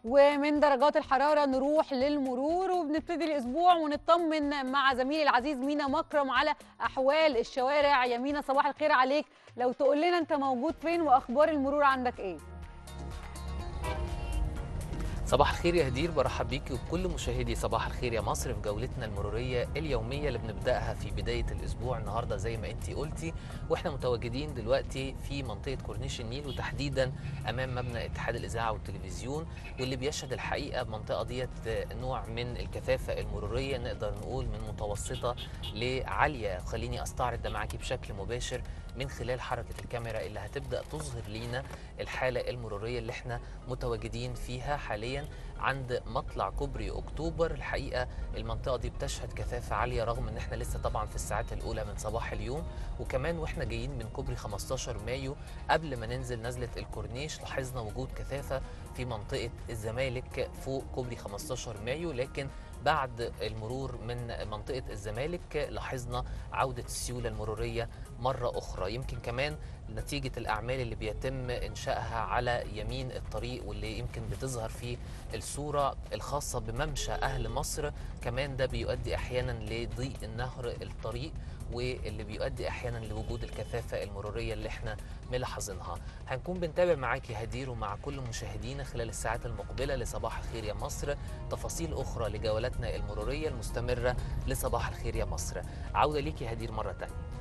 ومن درجات الحرارة نروح للمرور وبنبتدي الأسبوع ونطمن مع زميلي العزيز مينا مكرم على أحوال الشوارع يا مينا صباح الخير عليك لو تقول لنا أنت موجود فين وأخبار المرور عندك إيه؟ صباح الخير يا هدير برحب بيكي وبكل مشاهدي صباح الخير يا مصر في جولتنا المروريه اليوميه اللي بنبداها في بدايه الاسبوع النهارده زي ما انت قلتي واحنا متواجدين دلوقتي في منطقه كورنيش النيل وتحديدا امام مبنى اتحاد الاذاعه والتلفزيون واللي بيشهد الحقيقه المنطقه ديت نوع من الكثافه المروريه نقدر نقول من متوسطه لعاليه خليني استعرض ده معاكي بشكل مباشر من خلال حركه الكاميرا اللي هتبدا تظهر لينا الحاله المروريه اللي احنا متواجدين فيها حاليا عند مطلع كوبري اكتوبر الحقيقه المنطقه دي بتشهد كثافه عاليه رغم ان احنا لسه طبعا في الساعات الاولى من صباح اليوم وكمان واحنا جايين من كوبري 15 مايو قبل ما ننزل نزله الكورنيش لاحظنا وجود كثافه في منطقه الزمالك فوق كوبري 15 مايو لكن بعد المرور من منطقة الزمالك لاحظنا عودة السيولة المرورية مرة أخرى يمكن كمان نتيجة الأعمال اللي بيتم إنشائها على يمين الطريق واللي يمكن بتظهر في الصورة الخاصة بممشى أهل مصر كمان ده بيؤدي أحيانا لضيق النهر الطريق واللي بيؤدي احيانا لوجود الكثافه المروريه اللي احنا ملاحظينها هنكون بنتابع معاكي هدير ومع كل مشاهدينا خلال الساعات المقبله لصباح الخير يا مصر تفاصيل اخرى لجولاتنا المروريه المستمره لصباح الخير يا مصر عوده ليكي هدير مره ثانيه